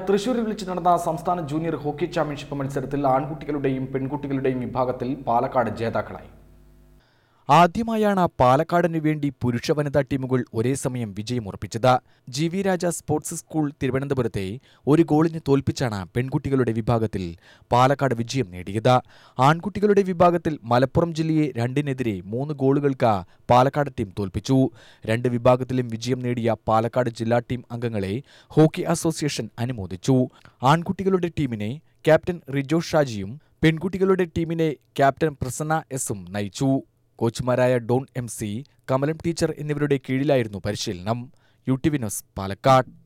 തൃശൂരിൽ വെച്ച് നടന്ന സംസ്ഥാന ജൂനിയർ ഹോക്കി ചാമ്പ്യൻഷിപ്പ് മത്സരത്തിൽ ആൺകുട്ടികളുടെയും പെൺകുട്ടികളുടെയും വിഭാഗത്തിൽ പാലക്കാട് ജേതാക്കളായി ആദ്യമായാണ് പാലക്കാടിനു വേണ്ടി പുരുഷ വനിതാ ടീമുകൾ ഒരേ സമയം വിജയമുറപ്പിച്ചത് G V Raja sports school തിരുവനന്തപുരത്തെ ഒരു ഗോളിന് തോൽപ്പിച്ചാണ് പെൺകുട്ടികളുടെ വിഭാഗത്തിൽ പാലക്കാട് വിജയം നേടിയത് ആൺകുട്ടികളുടെ വിഭാഗത്തിൽ മലപ്പുറം ജില്ലയെ രണ്ടിനെതിരെ മൂന്ന് ഗോളുകൾക്ക് പാലക്കാട് ടീം തോൽപ്പിച്ചു രണ്ട് വിഭാഗത്തിലും വിജയം നേടിയ പാലക്കാട് ജില്ലാ ടീം അംഗങ്ങളെ ഹോക്കി അസോസിയേഷൻ അനുമോദിച്ചു ആൺകുട്ടികളുടെ ടീമിനെ ക്യാപ്റ്റൻ റിജോ ഷാജിയും പെൺകുട്ടികളുടെ ടീമിനെ ക്യാപ്റ്റൻ പ്രസന്ന എസും നയിച്ചു കോച്ചുമാരായ ഡോൺ എം സി കമലം ടീച്ചർ എന്നിവരുടെ കീഴിലായിരുന്നു പരിശീലനം U T V news Palakkad